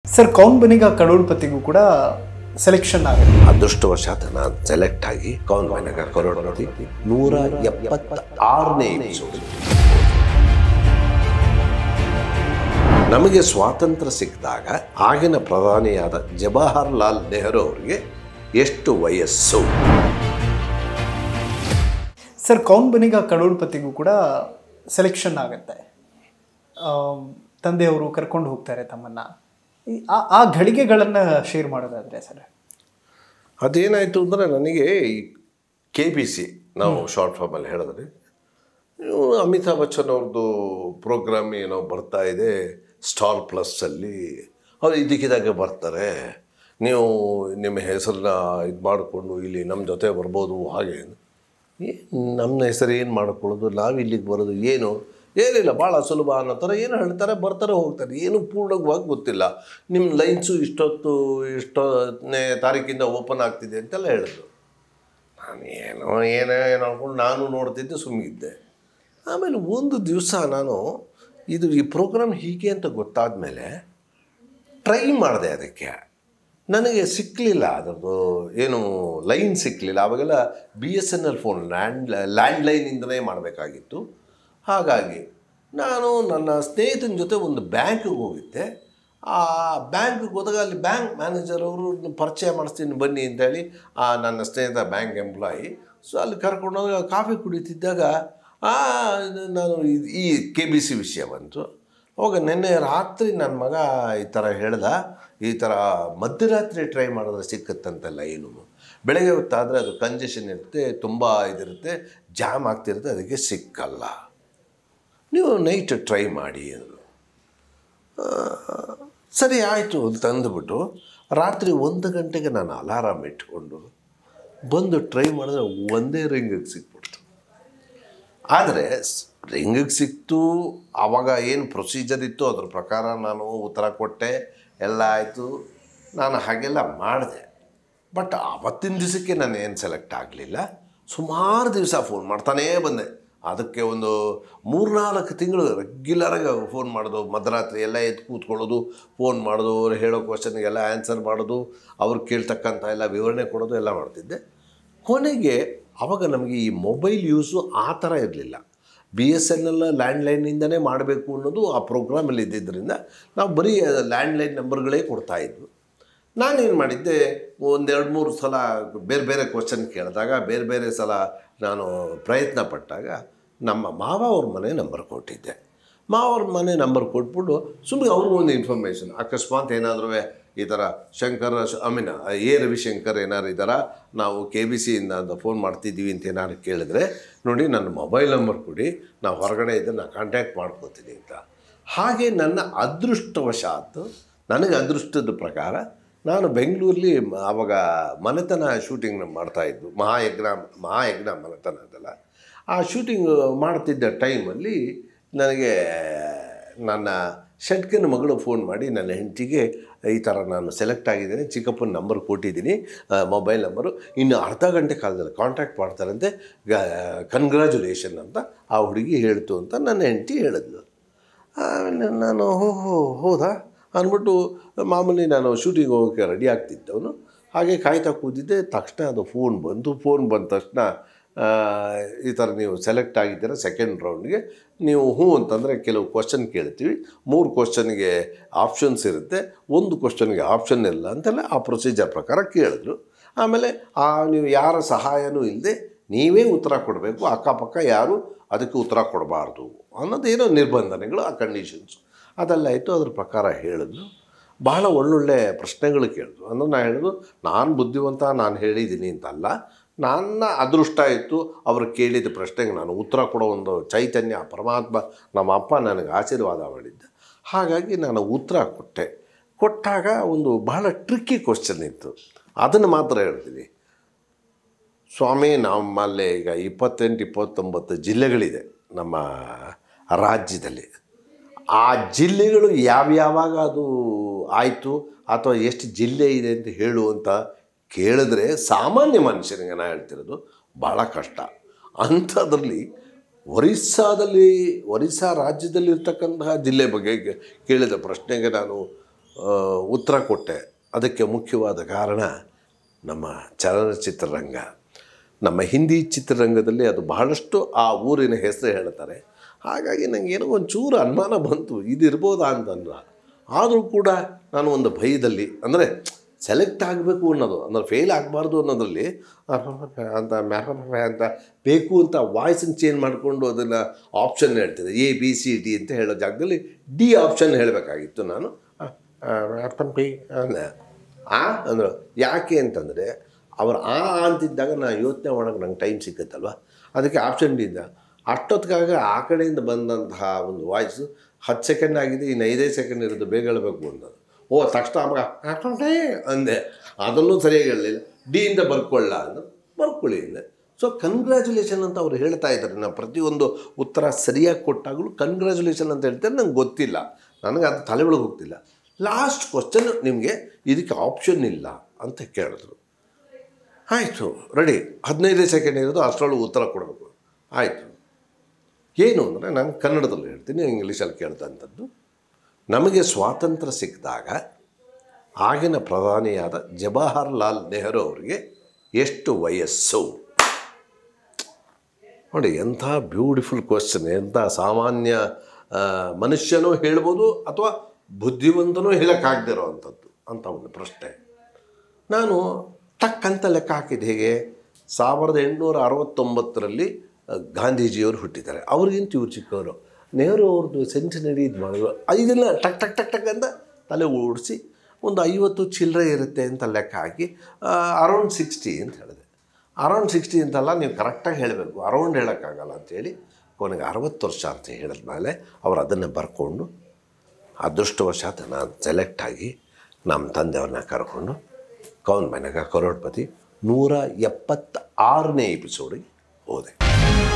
sir ಕೌನ್ ಬನಿಗ ಕಡೋಳ್ಪತಿಗೂ ಕೂಡ selection ಆಗುತ್ತೆ ಅದೃಷ್ಟವಶಾತ್ ನಾನು ಸೆಲೆಕ್ಟ್ ಆಗಿ ಕೌನ್ ಮನೆಗ ಕರೋಡ್ಪತಿ ನೂರ ಎಪ್ಪತ್ತ ಆರನೇ ಎಪಿಸೋಡ್ ನಮಗೆ ಸ್ವಾತಂತ್ರ್ಯ ಸಿಕ್ಕಿದಾಗ ಆಗಿನ ಪ್ರಧಾನಿಯಾದ ಜವಾಹರ್ಲಾಲ್ ನೆಹರು ಅವರಿಗೆ ಎಷ್ಟು ವಯಸ್ಸು ಸರ್ ಕೌನ್ ಬನಿಗ ಕಡೋಳ್ಪತಿಗೂ ಕೂಡ ಸೆಲೆಕ್ಷನ್ ಆಗುತ್ತೆ ಆಮ್, ತಂದೆಯವರು ಕರ್ಕೊಂಡು ಹೋಗ್ತಾರೆ ತಮ್ಮನ್ನ ಈ- ಆ- ಆ ಘಳಿಗೆಗಳನ್ನು ಶೇರ್ ಮಾಡೋದಾದ್ರೆ ಸರ್ ಅದೇನಾಯಿತು ಅಂದರೆ ನನಗೆ ಈ ಕೆ ಬಿ ಸಿ ನಾವು ಶಾರ್ಟ್ ಫಾರ್ಮಲ್ಲಿ ಹೇಳಿದ್ರೆ ಇವ್ರು ಅಮಿತಾಬ್ ಬಚ್ಚನ್ ಅವ್ರದ್ದು ಪ್ರೋಗ್ರಾಮ್ ಏನೋ ಬರ್ತಾ ಇದೆ ಸ್ಟಾರ್ ಪ್ಲಸ್ಸಲ್ಲಿ ಅವ್ರು ಇದಕ್ಕಿದ್ದಾಗೆ ಬರ್ತಾರೆ ನೀವು ನಿಮ್ಮ ಹೆಸರನ್ನ ಇದು ಮಾಡಿಕೊಂಡು ಇಲ್ಲಿ ನಮ್ಮ ಜೊತೆ ಬರ್ಬೋದು ಹಾಗೆ ಏ, ನಮ್ಮ ಹೆಸರು ಏನು ಮಾಡ್ಕೊಳ್ಳೋದು ನಾವು ಇಲ್ಲಿಗೆ ಬರೋದು ಏನು ಏನಿಲ್ಲ ಭಾಳ ಸುಲಭ ಅನ್ನೋ ಥರ ಏನು ಹೇಳ್ತಾರೆ ಬರ್ತಾರೆ ಹೋಗ್ತಾರೆ ಏನು ಪೂರ್ಣವಾಗಿ ಗೊತ್ತಿಲ್ಲ ನಿಮ್ಮ ಲೈನ್ಸು ಇಷ್ಟೊತ್ತು ಇಷ್ಟೊತ್ತನೇ ತಾರೀಕಿಂದ ಓಪನ್ ಆಗ್ತಿದೆ ಅಂತೆಲ್ಲ ಹೇಳಿದ್ರು ನಾನು ಏನೋ ಏನೋ ಏನೋ ಅಂದ್ಕೊಂಡು ನಾನು ನೋಡ್ತಿದ್ದೆ ಸುಮ್ಮನಿದ್ದೆ ಆಮೇಲೆ ಒಂದು ದಿವಸ ನಾನು ಇದು ಈ ಪ್ರೋಗ್ರಾಮ್ ಹೀಗೆ ಅಂತ ಗೊತ್ತಾದ ಮೇಲೆ ಟ್ರೈ ಮಾಡಿದೆ ಅದಕ್ಕೆ ನನಗೆ ಸಿಕ್ಕಲಿಲ್ಲ ಅದರದ್ದು ಏನು ಲೈನ್ ಸಿಕ್ಕಲಿಲ್ಲ ಆವಾಗೆಲ್ಲ B S N L phone land ಲ್ಯಾಂಡ್ಲೈನಿಂದನೇ ಮಾಡಬೇಕಾಗಿತ್ತು ಹಾಗಾಗಿ ನಾನು ನನ್ನ ಸ್ನೇಹಿತನ ಜೊತೆ ಒಂದು ಬ್ಯಾಂಕಿಗೆ ಹೋಗಿದ್ದೆ ಆ ಬ್ಯಾಂಕ್ಗೆ ಹೋದಾಗ ಅಲ್ಲಿ ಬ್ಯಾಂಕ್ ಮ್ಯಾನೇಜರ್ ಅವರು ಪರಿಚಯ ಮಾಡಿಸ್ತೀನಿ ಬನ್ನಿ ಅಂತೇಳಿ ಆ ನನ್ನ ಸ್ನೇಹಿತ ಬ್ಯಾಂಕ್ ಎಂಪ್ಲಾಯಿ ಸೊ ಅಲ್ಲಿ ಕರ್ಕೊಂಡೋಗಿ ಕಾಫಿ ಕುಡಿತಿದ್ದಾಗ ಆ ಇದು ನಾನು ಇದು- ಈ ಕೆ ಬಿ ಸಿ ವಿಷಯ ಬಂತು ಅವಾಗ ನಿನ್ನೆ ರಾತ್ರಿ ನನ್ನ ಮಗ ಈ ಥರ ಹೇಳ್ದ ಈ ಥರ ಮಧ್ಯರಾತ್ರಿ ಟ್ರೈ ಮಾಡಿದ್ರೆ ಸಿಕ್ಕತ್ತಂತ ಲೈನು ಬೆಳಗ್ಗೆ ಹೊತ್ತಾದರೆ ಅದು ಕಂಜೆಷನ್ ಇರುತ್ತೆ ತುಂಬ ಇದಿರುತ್ತೆ ಜಾಮ್ ಆಗ್ತಿರುತ್ತೆ ಅದಕ್ಕೆ ಸಿಕ್ಕಲ್ಲ ನೀವು ನೈಟ್ ಟ್ರೈ ಮಾಡಿ ಅಂದರು ಆ, ಸರಿ ಆಯಿತು ಅಂತ ತಂದುಬಿಟ್ಟು ರಾತ್ರಿ ಒಂದು ಗಂಟೆಗೆ ನಾನು ಅಲಾರಾಮ್ ಇಟ್ಕೊಂಡು ಬಂದು ಟ್ರೈ ಮಾಡಿದ್ರೆ ಒಂದೇ ರಿಂಗಿಗೆ ಸಿಕ್ಬಿಡ್ತು ಆದರೆ ರಿಂಗಿಗೆ ಸಿಕ್ತು ಆವಾಗ ಏನು ಪ್ರೊಸೀಜರ್ ಇತ್ತು ಅದ್ರ ಪ್ರಕಾರ ನಾನು ಉತ್ತರ ಕೊಟ್ಟೆ ಎಲ್ಲ ಆಯಿತು ನಾನು ಹಾಗೆಲ್ಲ ಮಾಡಿದೆ ಬಟ್ ಆವತ್ತಿನ ದಿವಸಕ್ಕೆ ನಾನು ಏನು ಸೆಲೆಕ್ಟ್ ಆಗಲಿಲ್ಲ ಸುಮಾರು ದಿವಸ ಫೋನ್ ಮಾಡ್ತಾನೇ ಬಂದೆ ಅದಕ್ಕೆ ಒಂದು ಮೂರ್ನಾಲ್ಕು ತಿಂಗಳು ರೆಗ್ಯುಲರಾಗಿ ಫೋನ್ ಮಾಡೋದು ಮಧ್ಯರಾತ್ರಿ ಎಲ್ಲ ಎದ್ದು ಕೂತ್ಕೊಳ್ಳೋದು ಫೋನ್ ಮಾಡೋದು ಅವ್ರು ಹೇಳೋ ಕ್ವಶನ್ಗೆಲ್ಲ ಆನ್ಸರ್ ಮಾಡೋದು ಅವ್ರು ಕೇಳ್ತಕ್ಕಂಥ ಎಲ್ಲ ವಿವರಣೆ ಕೊಡೋದು ಎಲ್ಲ ಮಾಡ್ತಿದ್ದೆ ಕೊನೆಗೆ ಆವಾಗ ನಮಗೆ ಈ ಮೊಬೈಲ್ ಯೂಸು ಆ ಥರ ಇರಲಿಲ್ಲ ಬಿ ಎಸ್ ಎನ್ ಎಲ್ ಲ್ಯಾಂಡ್ಲೈನಿಂದನೇ ಮಾಡಬೇಕು ಅನ್ನೋದು ಆ ಪ್ರೋಗ್ರಾಮಲ್ಲಿ ಇದ್ದಿದ್ದರಿಂದ ನಾವು ಬರೀ ಲ್ಯಾಂಡ್ಲೈನ್ ನಂಬರ್ಗಳೇ ಕೊಡ್ತಾಯಿದ್ವು ನಾನೇನು ಮಾಡಿದ್ದೆ ಒಂದೆರಡು ಮೂರು ಸಲ ಬೇರೆ ಬೇರೆ ಕ್ವಶನ್ ಕೇಳಿದಾಗ ಬೇರೆ ಬೇರೆ ಸಲ ನಾನು ಪ್ರಯತ್ನ ಪಟ್ಟಾಗ ನಮ್ಮ ಮಾವ ಅವ್ರ ಮನೆ ನಂಬರ್ ಕೊಟ್ಟಿದ್ದೆ ಮಾವವ್ರ ಮನೆ ನಂಬರ್ ಕೊಟ್ಬಿಟ್ಟು ಸುಮ್ಮನೆ ಅವ್ರಿಗೂ ಒಂದು ಇನ್ಫಾರ್ಮೇಷನ್ ಅಕಸ್ಮಾತ್ ಏನಾದರೂ ಈ ಥರ Shankar I mean uh Ravishankar ಏನಾರು ಇದ್ದಾರ ನಾವು ಕೆ ಬಿ ಸಿಯಿಂದ ಅಂತ ಫೋನ್ ಮಾಡ್ತಿದ್ದೀವಿ ಅಂತ ಏನಾದ್ರು ಕೇಳಿದ್ರೆ ನೋಡಿ ನನ್ನ ಮೊಬೈಲ್ ನಂಬರ್ ಕೊಡಿ ನಾವು ಹೊರಗಡೆ ಇದ್ದರೆ ನಾನು ಕಾಂಟ್ಯಾಕ್ಟ್ ಮಾಡ್ಕೋತೀನಿ ಅಂತ ಹಾಗೆ ನನ್ನ ಅದೃಷ್ಟವಶಾತ್ ನನಗೆ ಅದೃಷ್ಟದ ಪ್ರಕಾರ ನಾನು ಬೆಂಗಳೂರಲ್ಲಿ ಮ- ಆವಾಗ ಮನೆತನ ಶೂಟಿಂಗ್ ಮಾಡ್ತಾಯಿದ್ದು ಮಹಾಯಜ್ಞ ಮಹಾಯಜ್ಞ ಮನೆತನ ಅದಲ್ಲ ಆ ಶೂಟಿಂಗ್ ಮಾಡ್ತಿದ್ದ ಟೈಮಲ್ಲಿ ನನಗೆ ನನ್ನ ಶೆಟ್ಕನ ಮಗಳು ಫೋನ್ ಮಾಡಿ ನನ್ನ ಹೆಂಡತಿಗೆ ಈ ಥರ ನಾನು ಸೆಲೆಕ್ಟ್ ಆಗಿದ್ದೇನೆ ಚಿಕ್ಕಪ್ಪನ ನಂಬರ್ ಕೊಟ್ಟಿದ್ದೀನಿ ಮೊಬೈಲ್ ನಂಬರು ಇನ್ನು ಅರ್ಧ ಗಂಟೆ ಕಾಲದಲ್ಲಿ ಕಾಂಟ್ಯಾಕ್ಟ್ ಮಾಡ್ತಾರಂತೆ ಕನ್ಗ್ರ್ಯಾಚುಲೇಷನ್ ಅಂತ ಆ ಹುಡುಗಿ ಹೇಳ್ತು ಅಂತ ನನ್ನ ಹೆಂಡತಿ ಹೇಳಿದ್ಲು ಆಮೇಲೆ ನಾನು ಹೋ ಹೋ ಹೌದಾ ಅಂದ್ಬಿಟ್ಟು ಮಾಮೂಲಿ ನಾನು ಶೂಟಿಂಗ್ ಹೋಗೋಕ್ಕೆ ರೆಡಿ ಆಗ್ತಿದ್ದವನು ಹಾಗೆ ಕಾಯ್ತಾ ಕೂತಿದ್ದೆ ತಕ್ಷಣ ಅದು ಫೋನ್ ಬಂತು ಫೋನ್ ಬಂದ ತಕ್ಷಣ ಆ, ಈ ಥರ ನೀವು ಸೆಲೆಕ್ಟ್ ಆಗಿದ್ದೀರ ಸೆಕೆಂಡ್ ರೌಂಡ್ಗೆ ನೀವು ಹ್ಞೂ ಅಂತಂದರೆ ಕೆಲವು ಕ್ವಶನ್ ಕೇಳ್ತೀವಿ ಮೂರು ಕ್ವಶನ್ಗೆ ಆಪ್ಷನ್ಸ್ ಇರುತ್ತೆ ಒಂದು ಕ್ವಶನ್ಗೆ ಆಪ್ಷನ್ ಇಲ್ಲ ಅಂತೆಲ್ಲ ಆ ಪ್ರೊಸೀಜರ್ ಪ್ರಕಾರ ಕೇಳಿದ್ರು ಆಮೇಲೆ ಆ ನೀವು ಯಾರ ಸಹಾಯನೂ ಇಲ್ಲದೆ ನೀವೇ ಉತ್ತರ ಕೊಡಬೇಕು ಅಕ್ಕಪಕ್ಕ ಯಾರು ಅದಕ್ಕೆ ಉತ್ತರ ಕೊಡಬಾರ್ದು ಅನ್ನೋದೇನೋ ನಿರ್ಬಂಧನೆಗಳು ಆ ಕಂಡೀಷನ್ಸು ಅದೆಲ್ಲ ಆಯಿತು ಅದ್ರ ಪ್ರಕಾರ ಹೇಳಿದ್ರು ಬಹಳ ಒಳ್ಳೊಳ್ಳೆ ಪ್ರಶ್ನೆಗಳು ಕೇಳಿದ್ರು ಅಂದ್ರೆ ನಾನು ಹೇಳಿದ್ರು ನಾನು ಬುದ್ಧಿವಂತ ನಾನು ಹೇಳಿದ್ದೀನಿ ಅಂತಲ್ಲ ನನ್ನ ಅದೃಷ್ಟ ಇತ್ತು ಅವರು ಕೇಳಿದ ಪ್ರಶ್ನೆಗೆ ನಾನು ಉತ್ತರ ಕೊಡೋ ಒಂದು ಚೈತನ್ಯ ಪರಮಾತ್ಮ ನಮ್ಮ ಅಪ್ಪ ನನಗೆ ಆಶೀರ್ವಾದ ಮಾಡಿದ್ದ ಹಾಗಾಗಿ ನಾನು ಉತ್ತರ ಕೊಟ್ಟೆ ಕೊಟ್ಟಾಗ ಒಂದು ಬಹಳ ಟ್ರಿಕ್ಕಿ ಕ್ವಶನ್ ಇತ್ತು ಅದನ್ನು ಮಾತ್ರ ಹೇಳ್ತೀನಿ ಸ್ವಾಮಿ ನಮ್ಮಲ್ಲಿ ಈಗ ಇಪ್ಪತ್ತೆಂಟು ಇಪ್ಪತ್ತೊಂಬತ್ತು ಜಿಲ್ಲೆಗಳಿದೆ ನಮ್ಮ ರಾಜ್ಯದಲ್ಲಿ ಆ ಜಿಲ್ಲೆಗಳು ಯಾವ್ಯಾವಾಗ ಅದು ಆಯಿತು ಅಥವಾ ಎಷ್ಟು ಜಿಲ್ಲೆ ಇದೆ ಅಂತ ಹೇಳುವಂತ ಕೇಳಿದ್ರೆ ಸಾಮಾನ್ಯ ಮನುಷ್ಯನಿಗೆ ನಾನು ಹೇಳ್ತಿರೋದು ಭಾಳ ಕಷ್ಟ ಅಂಥದ್ರಲ್ಲಿ ಒರಿಸ್ಸಾದಲ್ಲಿ ಒರಿಸ್ಸಾ ರಾಜ್ಯದಲ್ಲಿರ್ತಕ್ಕಂತಹ ಜಿಲ್ಲೆ ಬಗ್ಗೆ ಕೆ- ಕೇಳಿದ ಪ್ರಶ್ನೆಗೆ ನಾನು ಆ, ಉತ್ತರ ಕೊಟ್ಟೆ ಅದಕ್ಕೆ ಮುಖ್ಯವಾದ ಕಾರಣ ನಮ್ಮ ಚಲನಚಿತ್ರರಂಗ ನಮ್ಮ ಹಿಂದಿ ಚಿತ್ರರಂಗದಲ್ಲಿ ಅದು ಬಹಳಷ್ಟು ಆ ಊರಿನ ಹೆಸರು ಹೇಳ್ತಾರೆ ಹಾಗಾಗಿ ನನಗೆ ಏನೋ ಒಂಚೂರು ಅನುಮಾನ ಬಂತು ಇದು ಇರ್ಬೋದಾ ಅಂತಂದ್ರೆ ಆದರೂ ಕೂಡ ನಾನು ಒಂದು ಭಯದಲ್ಲಿ ಅಂದರೆ ಸೆಲೆಕ್ಟ್ ಆಗಬೇಕು ಅನ್ನೋದು ಅಂದರೆ ಫೇಲ್ ಆಗಬಾರ್ದು ಅನ್ನೋದ್ರಲ್ಲಿ ಅಂತ ಅಂತ ಬೇಕು ಅಂತ ವಾಯ್ಸನ್ನು ಚೇಂಜ್ ಮಾಡಿಕೊಂಡು ಅದನ್ನು ಆಪ್ಷನ್ ಹೇಳ್ತಿದ್ದೆ ಎ ಬಿ ಸಿ ಡಿ ಅಂತ ಹೇಳೋ ಜಾಗದಲ್ಲಿ ಡಿ ಆಪ್ಷನ್ ಹೇಳಬೇಕಾಗಿತ್ತು ನಾನು ಆ್ಯಪನ್ ಪಿ ಅಂದೆ ಆ ಅಂದರು ಯಾಕೆ ಅಂತಂದರೆ ಅವ್ರು ಆ ಅಂತಿದ್ದಾಗ ನಾನು ಯೋಚನೆ ಮಾಡೋಕೆ ನಂಗೆ ಟೈಮ್ ಸಿಕ್ಕತ್ತಲ್ವ ಅದಕ್ಕೆ ಆಪ್ಷನ್ ಡಿ ಇಂದ ಅಷ್ಟೊತ್ತಿಗಾಗ ಆ ಕಡೆಯಿಂದ ಬಂದಂತಹ ಒಂದು ವಾಯ್ಸು ಹತ್ತು ಸೆಕೆಂಡ್ ಆಗಿದೆ ಇನ್ನು ಐದೈದು ಸೆಕೆಂಡ್ ಇರೋದು ಬೇಗ ಹೇಳಬೇಕು ಅನ್ನೋದು ಓ ತಕ್ಷಣ ಆವಾಗ ಹಾಕೊಂಡೆ ಅಂದೆ ಅದನ್ನು ಸರಿಯಾಗಿ ಹೇಳಲಿಲ್ಲ ಡಿಯಿಂದ ಬರ್ಕೊಳ್ಳ ಅಂದ್ರೆ ಬರ್ಕೊಳ್ಳಿ ಅಂದೆ ಸೊ ಕನ್ಗ್ರ್ಯಾಚುಲೇಷನ್ ಅಂತ ಅವ್ರು ಹೇಳ್ತಾ ಇದ್ದಾರೆ ನಾನು ಪ್ರತಿಯೊಂದು ಉತ್ತರ ಸರಿಯಾಗಿ ಕೊಟ್ಟಾಗಲೂ ಕನ್ಗ್ರ್ಯಾಚುಲೇಷನ್ ಅಂತ ಹೇಳ್ತಾರೆ ನಂಗೆ ಗೊತ್ತಿಲ್ಲ ನನಗೆ ಅದು ತಲೆ ಒಳಗೆ ಹೋಗ್ತಿಲ್ಲ ಲಾಸ್ಟ್ ಕ್ವಶನ್ ನಿಮಗೆ ಇದಕ್ಕೆ ಆಪ್ಷನ್ ಇಲ್ಲ ಅಂತ ಕೇಳಿದ್ರು ಆಯಿತು ರೆಡಿ ಹದಿನೈದು ಸೆಕೆಂಡ್ ಇರೋದು ಅಷ್ಟರೊಳಗೆ ಉತ್ತರ ಕೊಡಬೇಕು ಆಯಿತು ಏನು ಅಂದರೆ ನಾನು ಕನ್ನಡದಲ್ಲಿ ಹೇಳ್ತೀನಿ ಇಂಗ್ಲೀಷಲ್ಲಿ ಕೇಳ್ದಂಥದ್ದು ನಮಗೆ ಸ್ವಾತಂತ್ರ್ಯ ಸಿಕ್ಕಿದಾಗ ಆಗಿನ ಪ್ರಧಾನಿಯಾದ ಜವಾಹರ್ಲಾಲ್ ನೆಹರು ಅವರಿಗೆ ಎಷ್ಟು ವಯಸ್ಸು ನೋಡಿ ಎಂಥ ಬ್ಯೂಟಿಫುಲ್ ಕ್ವಶನ್ ಎಂಥ ಸಾಮಾನ್ಯ ಆ, ಮನುಷ್ಯನೂ ಹೇಳ್ಬೋದು ಅಥವಾ ಬುದ್ಧಿವಂತನೂ ಹೇಳೋಕ್ಕಾಗದಿರೋ ಅಂಥದ್ದು ಅಂತ ಒಂದು ಪ್ರಶ್ನೆ ನಾನು ಟಕ್ ಅಂತ ಲೆಕ್ಕ ಹಾಕಿದ್ದು ಹೇಗೆ ಸಾವಿರದ ಎಂಟುನೂರ ಅರವತ್ತೊಂಬತ್ತರಲ್ಲಿ ಆ, ಗಾಂಧೀಜಿಯವರು ಹುಟ್ಟಿದ್ದಾರೆ ಅವ್ರಿಗಿಂತ ಇವ್ರು ಚಿಕ್ಕವರು ನೆಹರು ಅವ್ರದ್ದು ಸೆಂಚುನರಿ ಇದು ಮಾಡಿದ್ರು ಇದೆಲ್ಲ ಟಕ್ ಟಕ್ ಟಕ್ ಟಕ್ ಅಂತ ತಲೆ ಓಡಿಸಿ ಒಂದು ಐವತ್ತು ಚಿಲ್ಲರೆ ಇರುತ್ತೆ ಅಂತ ಲೆಕ್ಕ ಹಾಕಿ ಅರೌಂಡ್ ಸಿಕ್ಸ್ಟಿ ಅಂತ ಹೇಳಿದೆ ಅರೌಂಡ್ ಸಿಕ್ಸ್ಟಿ ಅಂತಲ್ಲ ನೀವು ಕರೆಕ್ಟಾಗಿ ಹೇಳಬೇಕು ಅರೌಂಡ್ ಹೇಳೋಕ್ಕಾಗಲ್ಲ ಅಂತೇಳಿ ಕೊನೆಗೆ ಅರವತ್ತು ವರ್ಷ ಅಂತ ಹೇಳಿದ್ಮೇಲೆ ಅವ್ರು ಅದನ್ನೇ ಬರ್ಕೊಂಡು ಅದೃಷ್ಟವಶಾತ್ ನಾನು ಸೆಲೆಕ್ಟ್ ಆಗಿ ನಮ್ಮ ತಂದೆಯವ್ರನ್ನ ಕರ್ಕೊಂಡು ಕೌನ್ ಮನೆಗ ಕರೋಡ್ಪತಿ ನೂರ ಎಪ್ಪತ್ತ ಆರನೇ ಎಪಿಸೋಡಿಗೆ ಹೋದೆ